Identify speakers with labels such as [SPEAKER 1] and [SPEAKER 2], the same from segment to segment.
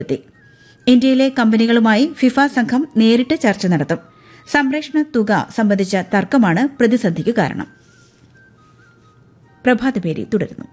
[SPEAKER 1] എത്തി ഇന്ത്യയിലെ കമ്പനികളുമായി ഫിഫ സംഘം നേരിട്ട് ചർച്ച നടത്തും സംരക്ഷണ തുക സംബന്ധിച്ച തർക്കമാണ് പ്രതിസന്ധിക്ക് കാരണം പ്രഭാതപേരി തുടരുന്നു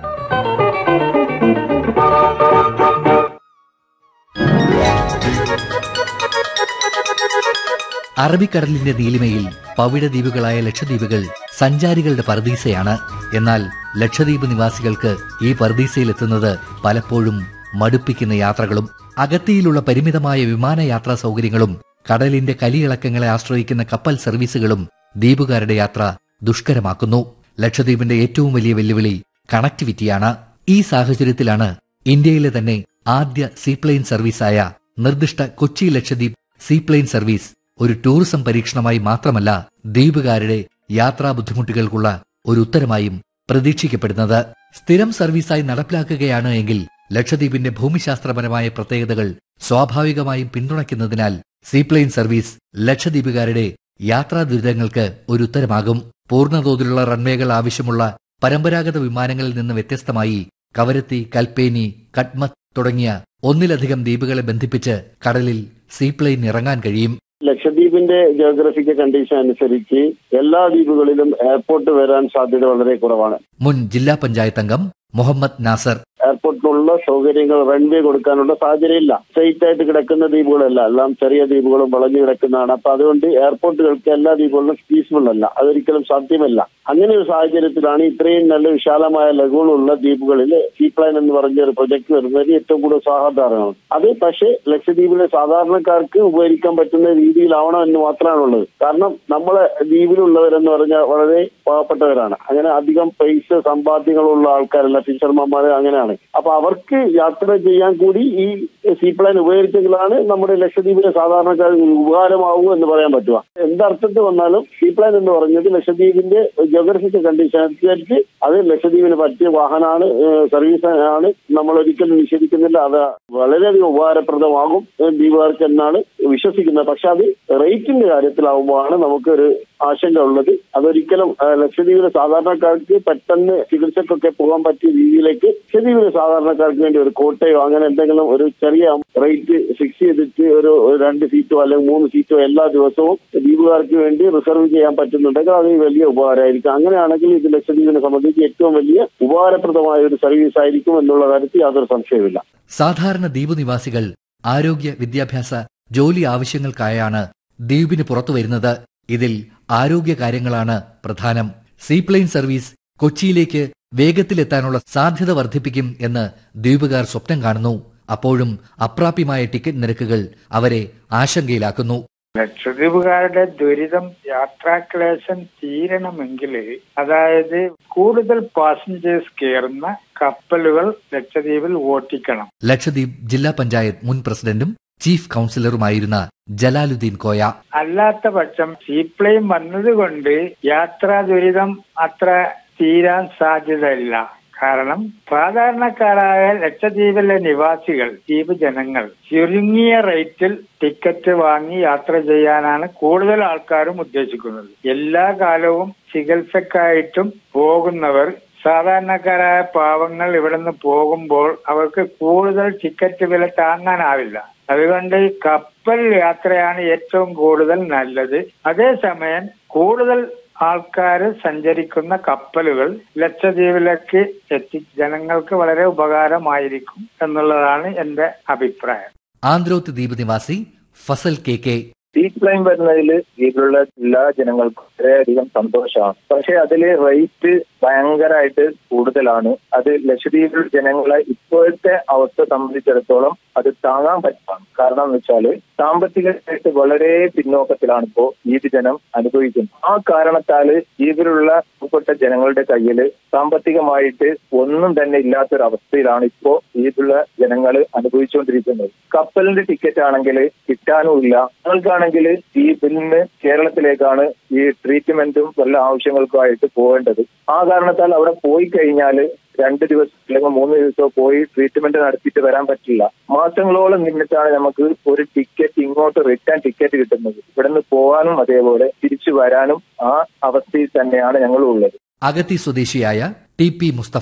[SPEAKER 2] അറബിക്കടലിന്റെ നീലിമയിൽ പവിഴ ദ്വീപുകളായ ലക്ഷദ്വീപുകൾ സഞ്ചാരികളുടെ പർദീസയാണ് എന്നാൽ ലക്ഷദ്വീപ് നിവാസികൾക്ക് ഈ പർദീസയിലെത്തുന്നത് പലപ്പോഴും മടുപ്പിക്കുന്ന യാത്രകളും അഗത്തിയിലുള്ള പരിമിതമായ വിമാനയാത്രാ സൗകര്യങ്ങളും കടലിന്റെ കലിയിളക്കങ്ങളെ ആശ്രയിക്കുന്ന കപ്പൽ സർവീസുകളും ദ്വീപുകാരുടെ യാത്ര ദുഷ്കരമാക്കുന്നു ലക്ഷദ്വീപിന്റെ ഏറ്റവും വലിയ വെല്ലുവിളി കണക്ടിവിറ്റിയാണ് ഈ സാഹചര്യത്തിലാണ് ഇന്ത്യയിലെ തന്നെ ആദ്യ സീപ്ലെയിൻ സർവീസായ നിർദ്ദിഷ്ട കൊച്ചി ലക്ഷദ്വീപ് സീപ്ലെയിൻ സർവീസ് ഒരു ടൂറിസം പരീക്ഷണമായി മാത്രമല്ല ദ്വീപുകാരുടെ യാത്രാ ബുദ്ധിമുട്ടുകൾക്കുള്ള ഒരു ഉത്തരമായും പ്രതീക്ഷിക്കപ്പെടുന്നത് സ്ഥിരം സർവീസായി നടപ്പിലാക്കുകയാണ് എങ്കിൽ ലക്ഷദ്വീപിന്റെ ഭൂമിശാസ്ത്രപരമായ പ്രത്യേകതകൾ സ്വാഭാവികമായും പിന്തുണയ്ക്കുന്നതിനാൽ സീപ്ലെയിൻ സർവീസ് ലക്ഷദ്വീപുകാരുടെ യാത്രാ ദുരിതങ്ങൾക്ക് ഒരു ഉത്തരമാകും പൂർണ്ണതോതിലുള്ള റൺവേകൾ ആവശ്യമുള്ള പരമ്പരാഗത വിമാനങ്ങളിൽ നിന്ന് വ്യത്യസ്തമായി കവരത്തി കൽപ്പേനി കട്മത്ത് തുടങ്ങിയ ഒന്നിലധികം ദ്വീപുകളെ ബന്ധിപ്പിച്ച് കടലിൽ സീപ്ലെയിൻ ഇറങ്ങാൻ കഴിയും
[SPEAKER 3] ലക്ഷദ്വീപിന്റെ ജോഗ്രഫിക്കൽ കണ്ടീഷൻ അനുസരിച്ച് എല്ലാ ദ്വീപുകളിലും എയർപോർട്ട് വരാൻ സാധ്യത വളരെ കുറവാണ്
[SPEAKER 2] മുൻ ജില്ലാ പഞ്ചായത്ത് അംഗം മുഹമ്മദ് നാസർ
[SPEAKER 3] എയർപോർട്ടിനുള്ള സൗകര്യങ്ങൾ റൺവേ കൊടുക്കാനുള്ള സാഹചര്യമില്ല സ്ട്രെയിറ്റ് ആയിട്ട് കിടക്കുന്ന ദ്വീപുകളല്ല എല്ലാം ചെറിയ ദ്വീപുകളും വളഞ്ഞു കിടക്കുന്നതാണ് അപ്പൊ അതുകൊണ്ട് എയർപോർട്ടുകൾക്ക് എല്ലാ ദ്വീപുകളിലും പീസ്ഫുൾ അല്ല അതൊരിക്കലും സാധ്യമല്ല അങ്ങനെ ഒരു സാഹചര്യത്തിലാണ് ഇത്രയും നല്ല വിശാലമായ ലഘുകളുള്ള ദ്വീപുകളിൽ സീപ്ലൈൻ എന്ന് പറഞ്ഞ ഒരു പ്രൊജക്ട് വരുന്നത് ഏറ്റവും കൂടുതൽ സാധാരണമാണ് അത് പക്ഷേ ലക്ഷദ്വീപിലെ സാധാരണക്കാർക്ക് ഉപകരിക്കാൻ പറ്റുന്ന രീതിയിലാവണം എന്ന് മാത്രമാണ് ഉള്ളത് കാരണം നമ്മളെ ദ്വീപിലുള്ളവരെന്ന് പറഞ്ഞാൽ വളരെ പാവപ്പെട്ടവരാണ് അങ്ങനെ അധികം പൈസ സമ്പാദ്യങ്ങളുള്ള ആൾക്കാരല്ല ഫിഷർമാന്മാർ അങ്ങനെയാണ് അപ്പൊ അവർക്ക് യാത്ര ചെയ്യാൻ കൂടി ഈ സീപ്ലൈൻ ഉപകരിച്ചെങ്കിലാണ് നമ്മുടെ ലക്ഷദ്വീപിലെ സാധാരണക്കാർക്ക് ഉപകാരമാവൂ എന്ന് പറയാൻ പറ്റുക എന്തർത്ഥത്തിൽ വന്നാലും സീപ്ലൈൻ എന്ന് പറഞ്ഞത് ലക്ഷദ്വീപിന്റെ ജോഗ്രഫിക്കൽ കണ്ടീഷൻ അനുസരിച്ച് അത് ലക്ഷദ്വീപിന് പറ്റിയ വാഹനമാണ് സർവീസ് ആണ് നമ്മൾ ഒരിക്കലും നിഷേധിക്കുന്നില്ല അത് വളരെയധികം ഉപകാരപ്രദമാകും ദ്വീപുകാർക്ക് എന്നാണ് വിശ്വസിക്കുന്നത് പക്ഷെ അത് റേറ്റിന്റെ കാര്യത്തിലാവുമ്പോഴാണ് നമുക്കൊരു ആശങ്ക ഉള്ളത് അതൊരിക്കലും ലക്ഷദ്വീപിലെ സാധാരണക്കാർക്ക് പെട്ടെന്ന് ചികിത്സക്കൊക്കെ പോകാൻ പറ്റിയ രീതിയിലേക്ക് ലക്ഷദ്വീപിലെ സാധാരണക്കാർക്ക് വേണ്ടി ഒരു കോട്ടയോ അങ്ങനെ എന്തെങ്കിലും ഒരു ചെറിയ റേറ്റ് ഫിക്സ് ചെയ്തിട്ട് ഒരു രണ്ട് സീറ്റോ അല്ലെങ്കിൽ മൂന്ന് സീറ്റോ എല്ലാ ദിവസവും ദ്വീപുകാർക്ക് വേണ്ടി റിസർവ് ചെയ്യാൻ പറ്റുന്നുണ്ടെങ്കിൽ അത് വലിയ ഉപകാരമായിരിക്കും അങ്ങനെയാണെങ്കിൽ ഇത് ലക്ഷദ്വീപിനെ സംബന്ധിച്ച് ഏറ്റവും വലിയ ഉപകാരപ്രദമായ ഒരു സർവീസ് ആയിരിക്കും എന്നുള്ള കാര്യത്തിൽ യാതൊരു സംശയവുമില്ല
[SPEAKER 2] സാധാരണ ദ്വീപ് നിവാസികൾ ആരോഗ്യ വിദ്യാഭ്യാസ ജോലി ആവശ്യങ്ങൾക്കായാണ് ദ്വീപിന് പുറത്തു വരുന്നത് ഇതിൽ ആരോഗ്യ കാര്യങ്ങളാണ് പ്രധാനം സീപ്ലെയിൻ സർവീസ് കൊച്ചിയിലേക്ക് വേഗത്തിലെത്താനുള്ള സാധ്യത വർദ്ധിപ്പിക്കും എന്ന് ദ്വീപുകാർ സ്വപ്നം കാണുന്നു അപ്പോഴും അപ്രാപ്യമായ ടിക്കറ്റ് നിരക്കുകൾ അവരെ ആശങ്കയിലാക്കുന്നു
[SPEAKER 4] ലക്ഷദ്വീപുകാരുടെ ദുരിതം യാത്രാക്ലേശം തീരണമെങ്കിൽ അതായത് കൂടുതൽ പാസഞ്ചേഴ്സ് കയറുന്ന കപ്പലുകൾ ലക്ഷദ്വീപിൽ ഓട്ടിക്കണം
[SPEAKER 2] ലക്ഷദ്വീപ് ജില്ലാ പഞ്ചായത്ത് മുൻ പ്രസിഡന്റും ചീഫ് കൌൺസിലറുമായിരുന്ന ജലാലുദ്ദീൻ കോയ
[SPEAKER 4] അല്ലാത്ത പക്ഷം സീപ്ലെയിൻ വന്നതുകൊണ്ട് യാത്രാ ദുരിതം അത്ര തീരാൻ സാധ്യതയില്ല കാരണം സാധാരണക്കാരായ ലക്ഷദ്വീപിലെ നിവാസികൾ ദ്വീപ് ജനങ്ങൾ ചുരുങ്ങിയ റേറ്റിൽ ടിക്കറ്റ് വാങ്ങി യാത്ര ചെയ്യാനാണ് കൂടുതൽ ആൾക്കാരും ഉദ്ദേശിക്കുന്നത് എല്ലാ കാലവും ചികിത്സക്കായിട്ടും പോകുന്നവർ സാധാരണക്കാരായ പാവങ്ങൾ ഇവിടെ നിന്ന് പോകുമ്പോൾ അവർക്ക് കൂടുതൽ ടിക്കറ്റ് വില താങ്ങാനാവില്ല അതുകൊണ്ട് കപ്പൽ യാത്രയാണ് ഏറ്റവും കൂടുതൽ നല്ലത് അതേസമയം കൂടുതൽ ആൾക്കാർ സഞ്ചരിക്കുന്ന കപ്പലുകൾ ലക്ഷദ്വീപിലേക്ക് എത്തി ജനങ്ങൾക്ക് വളരെ ഉപകാരമായിരിക്കും എന്നുള്ളതാണ് എന്റെ അഭിപ്രായം
[SPEAKER 2] ആന്ധ്രോത്ത് ദ്വീപ് നിവാസി Fazal K K
[SPEAKER 5] seat line വരുന്നതിൽ ഇതിലുള്ള എല്ലാ ജനങ്ങൾക്കും വളരെയധികം സന്തോഷമാണ് പക്ഷെ അതില് റേറ്റ് ഭയങ്കരമായിട്ട് കൂടുതലാണ് അത് ലക്ഷദ്വീപിൽ ജനങ്ങളെ ഇപ്പോഴത്തെ അവസ്ഥ സംബന്ധിച്ചിടത്തോളം അത് താങ്ങാൻ പറ്റാണ് കാരണം എന്ന് വെച്ചാല് സാമ്പത്തികമായിട്ട് വളരെ പിന്നോക്കത്തിലാണ് ഇപ്പോ ദ്വീപ് ജനം അനുഭവിക്കുന്നത് ആ കാരണത്താല് ദ്വീപിലുള്ള ഉൾപ്പെട്ട ജനങ്ങളുടെ കയ്യിൽ സാമ്പത്തികമായിട്ട് ഒന്നും തന്നെ ഇല്ലാത്തൊരു അവസ്ഥയിലാണ് ഇപ്പോ ദ്വീപിലുള്ള ജനങ്ങൾ അനുഭവിച്ചുകൊണ്ടിരിക്കുന്നത് കപ്പലിന്റെ ടിക്കറ്റ് ആണെങ്കിൽ കിട്ടാനുമില്ല ഞങ്ങൾക്കാണെങ്കിൽ ദ്വീപിൽ നിന്ന് കേരളത്തിലേക്കാണ് ഈ ട്രീറ്റ്മെന്റും വല്ല ആവശ്യങ്ങൾക്കുമായിട്ട് പോകേണ്ടത് ആ കാരണത്താൽ അവിടെ പോയി കഴിഞ്ഞാൽ രണ്ട് ദിവസം അല്ലെങ്കിൽ മൂന്ന് ദിവസമോ പോയി ട്രീറ്റ്മെന്റ് നടത്തിയിട്ട് വരാൻ പറ്റില്ല മാസങ്ങളോളം നിന്നിട്ടാണ് നമുക്ക് ഒരു ടിക്കറ്റ് ഇങ്ങോട്ട് റിട്ടേൺ ടിക്കറ്റ് കിട്ടുന്നത് ഇവിടുന്ന് പോകാനും അതേപോലെ തിരിച്ചു വരാനും ആ അവസ്ഥയിൽ തന്നെയാണ് ഞങ്ങൾ ഉള്ളത്
[SPEAKER 2] അഗത്തി സ്വദേശിയായ ടി പി മുസ്തഫ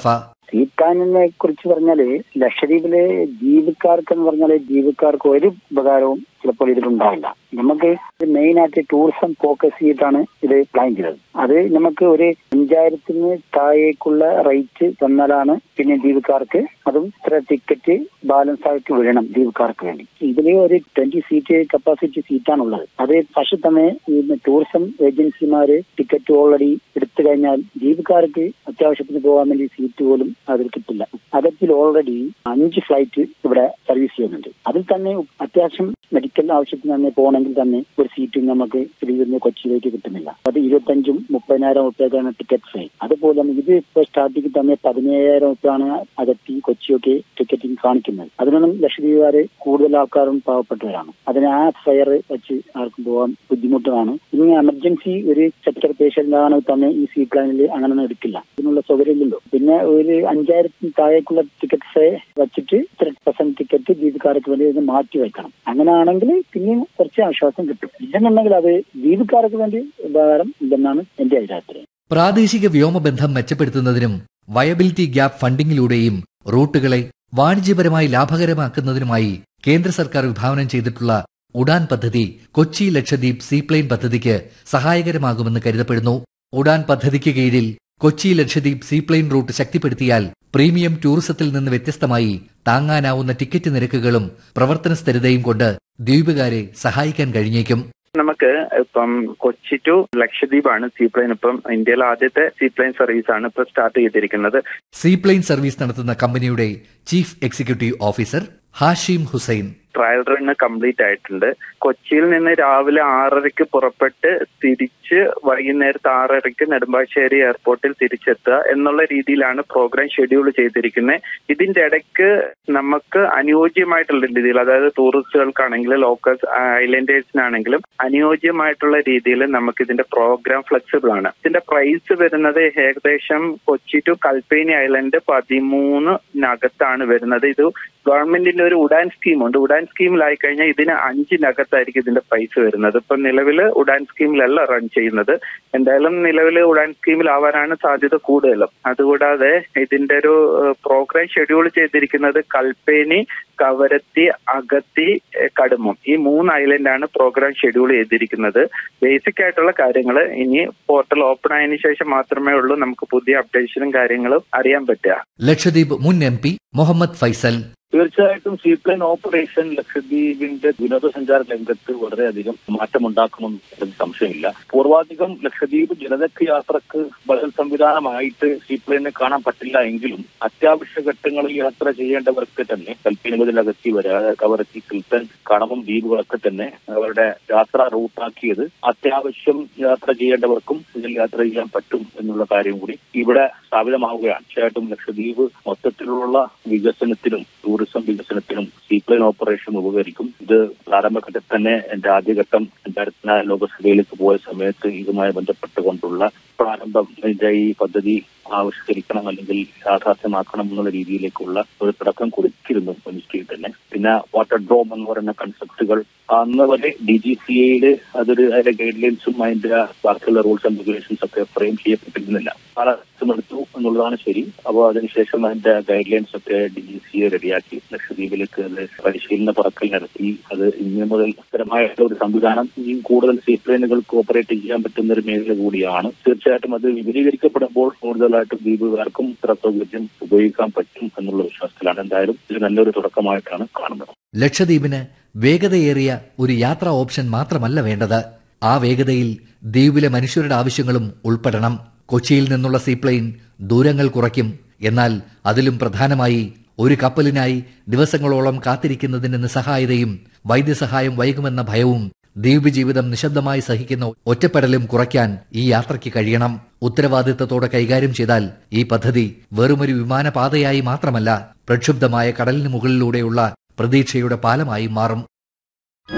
[SPEAKER 6] സീ പ്ലാനിനെ കുറിച്ച് പറഞ്ഞാല് ലക്ഷദ്വീപിലെ ദ്വീപുകാർക്ക് എന്ന് പറഞ്ഞാല് ദ്വീപുകാർക്ക് ഒരു ഉപകാരവും ചിലപ്പോൾ ഇതിലുണ്ടാവില്ല നമുക്ക് മെയിൻ ആയിട്ട് ടൂറിസം ഫോക്കസ് ചെയ്തിട്ടാണ് ഇത് പ്ലാൻ ചെയ്തത് അത് നമുക്ക് ഒരു അഞ്ചായിരത്തിന് താഴേക്കുള്ള റേറ്റ് തന്നാലാണ് പിന്നെ ദ്വീപുകാർക്ക് അതും ഇത്ര ടിക്കറ്റ് ബാലൻസ് ആയിട്ട് വിടണം ദ്വീപുകാർക്ക് വേണ്ടി ഇതിൽ ഒരു ട്വന്റി സീറ്റ് കപ്പാസിറ്റി സീറ്റാണുള്ളത് അത് പക്ഷെ തന്നെ ഈ ടൂറിസം ഏജൻസിമാര് ടിക്കറ്റ് ഓൾറെഡി എടുത്തു കഴിഞ്ഞാൽ ദ്വീപുകാർക്ക് അത്യാവശ്യത്തിന് പോകാൻ വേണ്ടി സീറ്റ് പോലും അതിൽ കിട്ടില്ല അതിൽ ഓൾറെഡി അഞ്ച് ഫ്ലൈറ്റ് ഇവിടെ സർവീസ് ചെയ്യുന്നുണ്ട് അതിൽ തന്നെ അത്യാവശ്യം മെഡിക്കൽ ആവശ്യത്തിന് തന്നെ പോകണമെങ്കിൽ തന്നെ ഒരു സീറ്റും നമുക്ക് തിരുവനന്തപുരം കൊച്ചിയിലേക്ക് കിട്ടുന്നില്ല അത് ഇരുപത്തഞ്ചും മുപ്പതിനായിരം റുപ്യക്കാണ് ടിക്കറ്റ് ഫീ അതുപോലെ തന്നെ ഇത് ഇപ്പോൾ സ്റ്റാർട്ടിങ് തന്നെ പതിനയ്യായിരം റുപ്യാണ് അകത്തി കൊച്ചിയൊക്കെ ടിക്കറ്റിംഗ് കാണിക്കുന്നത് അതിനൊന്നും ലക്ഷദ്വീപുകാര് കൂടുതൽ ആൾക്കാരും പാവപ്പെട്ടവരാണ് അതിന് ആ ഫെയർ വെച്ച് ആർക്കും പോകാൻ ബുദ്ധിമുട്ടാണ് ഇനി എമർജൻസി ഒരു സെക്ടർ പേഷ്യന്റ് ആണെങ്കിൽ തന്നെ ഈ സീ പ്ലാനിൽ അങ്ങനെയൊന്നും എടുക്കില്ല ഇതിനുള്ള സൗകര്യമില്ലല്ലോ പിന്നെ ഒരു അഞ്ചായിരത്തിന് താഴേക്കുള്ള ടിക്കറ്റ് ഫേ വെച്ചിട്ട് ഇത്ര പെർസെന്റ് ടിക്കറ്റ് ദ്വീപുകാർക്ക് വേണ്ടി ഇത് മാറ്റി വെക്കണം അങ്ങനെയാണെങ്കിൽ പിന്നെയും കുറച്ച് ആശ്വാസം കിട്ടും ഇല്ലെന്നുണ്ടെങ്കിൽ അത് ദ്വീപുകാർക്ക് വേണ്ടി ഉപകാരം ഇല്ലെന്നാണ് എന്റെ അഭിപ്രായത്തിൽ
[SPEAKER 2] പ്രാദേശിക വ്യോമബന്ധം മെച്ചപ്പെടുത്തുന്നതിനും വയബിലിറ്റി ഗ്യാപ്പ് ഫണ്ടിങ്ങിലൂടെയും റൂട്ടുകളെ വാണിജ്യപരമായി ലാഭകരമാക്കുന്നതിനുമായി കേന്ദ്ര സർക്കാർ വിഭാവനം ചെയ്തിട്ടുള്ള ഉഡാൻ പദ്ധതി കൊച്ചി ലക്ഷദ്വീപ് സീപ്ലെയിൻ പദ്ധതിക്ക് സഹായകരമാകുമെന്ന് കരുതപ്പെടുന്നു ഉഡാൻ പദ്ധതിക്ക് കീഴിൽ കൊച്ചി ലക്ഷദ്വീപ് സീപ്ലെയിൻ റൂട്ട് ശക്തിപ്പെടുത്തിയാൽ പ്രീമിയം ടൂറിസത്തിൽ നിന്ന് വ്യത്യസ്തമായി താങ്ങാനാവുന്ന ടിക്കറ്റ് നിരക്കുകളും പ്രവർത്തന സ്ഥിരതയും കൊണ്ട് ദ്വീപുകാരെ സഹായിക്കാൻ കഴിഞ്ഞേക്കും
[SPEAKER 7] നമുക്ക് ഇപ്പം കൊച്ചി ടു ലക്ഷദ്വീപാണ് സീപ്ലെയിൻ ഇപ്പം ഇന്ത്യയിലെ ആദ്യത്തെ സീപ്ലെയിൻ സർവീസ് ആണ് ഇപ്പൊ സ്റ്റാർട്ട് ചെയ്തിരിക്കുന്നത്
[SPEAKER 2] സീപ്ലെയിൻ സർവീസ് നടത്തുന്ന കമ്പനിയുടെ chief executive officer Hashim Hussain
[SPEAKER 7] trial run complete ആയിട്ടുണ്ട് കൊച്ചിയിൽ നിന്ന് രാവിലെ ആറരയ്ക്ക് പുറപ്പെട്ട് തിരിച്ച് വൈകുന്നേരത്ത് ആറരയ്ക്ക് നെടുമ്പാശ്ശേരി എയർപോർട്ടിൽ തിരിച്ചെത്തുക എന്നുള്ള രീതിയിലാണ് പ്രോഗ്രാം ഷെഡ്യൂൾ ചെയ്തിരിക്കുന്നത് ഇതിന്റെ ഇടയ്ക്ക് നമുക്ക് അനുയോജ്യമായിട്ടുള്ള രീതിയിൽ അതായത് ടൂറിസ്റ്റുകൾക്കാണെങ്കിലും ലോക്കൽ ഐലൻഡേഴ്സിനാണെങ്കിലും അനുയോജ്യമായിട്ടുള്ള രീതിയിൽ നമുക്ക് ഇതിന്റെ പ്രോഗ്രാം ഫ്ലെക്സിബിൾ ആണ് ഇതിന്റെ പ്രൈസ് വരുന്നത് ഏകദേശം കൊച്ചി ടു കൽപ്പേനി ഐലൻഡ് പതിമൂന്നിനകത്താണ് വരുന്നത് ഇത് ഗവൺമെന്റിന്റെ ഒരു ഉഡാൻ സ്കീമുണ്ട് ഉഡാൻ സ്കീമിലായി കഴിഞ്ഞാൽ ഇതിന് അഞ്ചിനകത്തായിരിക്കും ഇതിന്റെ പ്രൈസ് വരുന്നത് ഇപ്പൊ നിലവിൽ ഉഡാൻ സ്കീമിലല്ല റൺ ചെയ്യുന്നത് എന്തായാലും നിലവിൽ ഉഡാൻ സ്കീമിലാവാനാണ് സാധ്യത കൂടുതലും അതുകൂടാതെ ഇതിന്റെ ഒരു പ്രോഗ്രാം ഷെഡ്യൂൾ ചെയ്തിരിക്കുന്നത് കൽപ്പേനി കവരത്തി അഗത്തി കടുമം ഈ മൂന്ന് ഐലൻഡാണ് പ്രോഗ്രാം ഷെഡ്യൂൾ ചെയ്തിരിക്കുന്നത് ബേസിക് ആയിട്ടുള്ള കാര്യങ്ങൾ ഇനി പോർട്ടൽ ഓപ്പൺ ആയതിനു ശേഷം മാത്രമേ ഉള്ളൂ നമുക്ക് പുതിയ അപ്ഡേഷനും കാര്യങ്ങളും അറിയാൻ പറ്റുക
[SPEAKER 2] ലക്ഷദ്വീപ് മുൻ എം പി മുഹമ്മദ് ഫൈസൽ
[SPEAKER 8] തീർച്ചയായിട്ടും സീപ്ലെയിൻ ഓപ്പറേഷൻ ലക്ഷദ്വീപിന്റെ വിനോദസഞ്ചാര രംഗത്ത് വളരെയധികം മാറ്റമുണ്ടാക്കുമെന്ന് സംശയമില്ല പൂർവാധികം ലക്ഷദ്വീപ് ജനതയ്ക്ക് യാത്രക്ക് ബദൽ സംവിധാനമായിട്ട് സീപ്ലെയിനെ കാണാൻ പറ്റില്ല എങ്കിലും അത്യാവശ്യ ഘട്ടങ്ങളിൽ യാത്ര ചെയ്യേണ്ടവർക്ക് തന്നെ കൽപ്പീന മുതൽ അകത്തി വരെ കവറത്തി കിൽത്തൻ കടമം ദ്വീപുകളൊക്കെ തന്നെ അവരുടെ യാത്രാ റൂട്ടാക്കിയത് അത്യാവശ്യം യാത്ര ചെയ്യേണ്ടവർക്കും ഇതിൽ യാത്ര ചെയ്യാൻ പറ്റും എന്നുള്ള കാര്യം കൂടി ഇവിടെ സ്ഥാപിതമാവുകയാണ് തീർച്ചയായിട്ടും ലക്ഷദ്വീപ് മൊത്തത്തിലുള്ള വികസനത്തിനും ടൂറിസം വികസനത്തിനും സീപ്ലെയിൻ ഓപ്പറേഷൻ ഉപകരിക്കും ഇത് പ്രാരംഭഘട്ടത്തിൽ തന്നെ എന്റെ ആദ്യഘട്ടം രണ്ടായിരത്തി നാല് ലോകസഭയിലേക്ക് പോയ സമയത്ത് ഇതുമായി ബന്ധപ്പെട്ടുകൊണ്ടുള്ള പ്രാരംഭം ഇതിന്റെ ഈ പദ്ധതി ആവിഷ്കരിക്കണം അല്ലെങ്കിൽ യാഥാർത്ഥ്യമാക്കണം എന്നുള്ള രീതിയിലേക്കുള്ള ഒരു തുടക്കം കുറിച്ചിരുന്നു മിനിസ്ട്രിയിൽ തന്നെ പിന്നെ വാട്ടർ ഡ്രോം എന്ന് പറയുന്ന കൺസെപ്റ്റുകൾ അന്ന് വരെ ഡി ജി സി എയില് അതൊരു അതിന്റെ ഗൈഡ് ലൈൻസും അതിന്റെ ബാക്കിയുള്ള റൂൾസ് ആൻഡ് റെഗുലേഷൻസ് ഒക്കെ ഫ്രെയിം ചെയ്യപ്പെട്ടിരുന്നില്ല പല എടുത്തു എന്നുള്ളതാണ് ശരി അപ്പോൾ അതിനുശേഷം അതിന്റെ ഗൈഡ് ലൈൻസ് ഒക്കെ ഡി ജി സി എ റെഡിയാക്കി ലക്ഷദ്വീപിലേക്ക് അത് പരിശീലന പറക്കൽ നടത്തി അത് ഇന്ന് മുതൽ സ്ഥിരമായിട്ടുള്ള ഒരു സംവിധാനം ഇനിയും കൂടുതൽ സീപ്ലെയിനുകൾക്ക് ഓപ്പറേറ്റ് ചെയ്യാൻ പറ്റുന്ന ഒരു മേഖല കൂടിയാണ് തീർച്ചയായിട്ടും അത് വിപുലീകരിക്കപ്പെടുമ്പോൾ കൂടുതലായിട്ടും ദ്വീപുകാർക്കും ഇത്ര സൗകര്യം ഉപയോഗിക്കാൻ പറ്റും എന്നുള്ള വിശ്വാസത്തിലാണ് എന്തായാലും ഇത് നല്ലൊരു തുടക്കമായിട്ടാണ് കാണുന്നത്
[SPEAKER 2] ലക്ഷദ്വീപിന് വേഗതയേറിയ ഒരു യാത്രാ ഓപ്ഷൻ മാത്രമല്ല വേണ്ടത് ആ വേഗതയിൽ ദ്വീപിലെ മനുഷ്യരുടെ ആവശ്യങ്ങളും ഉൾപ്പെടണം കൊച്ചിയിൽ നിന്നുള്ള സീപ്ലെയിൻ ദൂരങ്ങൾ കുറയ്ക്കും എന്നാൽ അതിലും പ്രധാനമായി ഒരു കപ്പലിനായി ദിവസങ്ങളോളം കാത്തിരിക്കുന്നതിന് നിസ്സഹായതയും വൈദ്യസഹായം വൈകുമെന്ന ഭയവും ദ്വീപ് ജീവിതം നിശബ്ദമായി സഹിക്കുന്ന ഒറ്റപ്പെടലും കുറയ്ക്കാൻ ഈ യാത്രയ്ക്ക് കഴിയണം ഉത്തരവാദിത്തത്തോടെ കൈകാര്യം ചെയ്താൽ ഈ പദ്ധതി വെറുമൊരു വിമാനപാതയായി മാത്രമല്ല പ്രക്ഷുബ്ധമായ കടലിന് മുകളിലൂടെയുള്ള പ്രതീക്ഷയുടെ പാലമായി മാറും